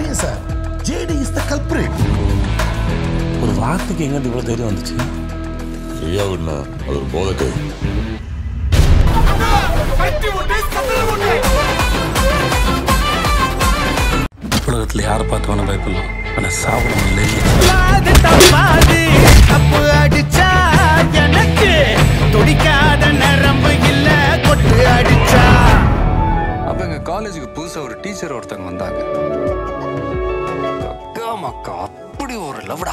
தெரியும் sir JD is the culprit ஒரு வார்த்தைக்கு எங்க இவ்வளவு தைரியம் வந்துச்சு ஃப்ரீயா விடனா அது ஒரு போதக்கை உலகத்துல யாரை பார்த்து வேணா பயப்படலாம் ஆனா சாப்பிடணும் இல்லை பாது தப்பாது தப்பு அடிச்சா எனக்கு துடிக்காத நரம்பு இல்ல கொட்டு அடிச்சா அப்ப எங்க காலேஜுக்கு புதுசா ஒரு டீச்சர் ஒருத்தங்க வந்தாங்க அக்கா மக்கா அப்படி ஒரு லவ்டா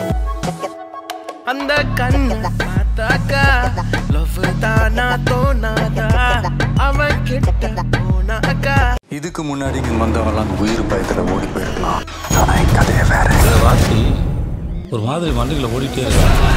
அந்த கண்ணு பார்த்தாக்கா லவ் தானா தோணாதா அவன் கிட்ட போனாக்கா இதுக்கு முன்னாடி இங்க வந்தவங்கலாம் உயிர் பயத்துல ஓடி போயிருக்கலாம் ஆனா என் கதையை வேற இந்த வார்த்தை ஒரு மாதிரி மண்டைக்குள்ள ஓடிட்டே இருக்கு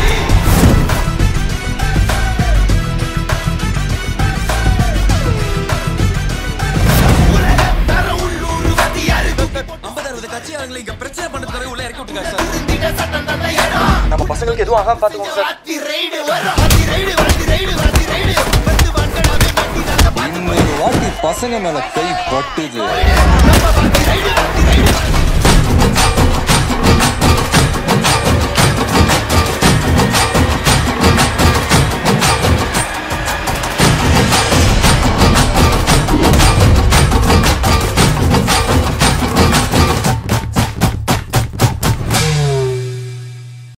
இன்னொரு வாட்டி பசங்க மேல கை பட்டுது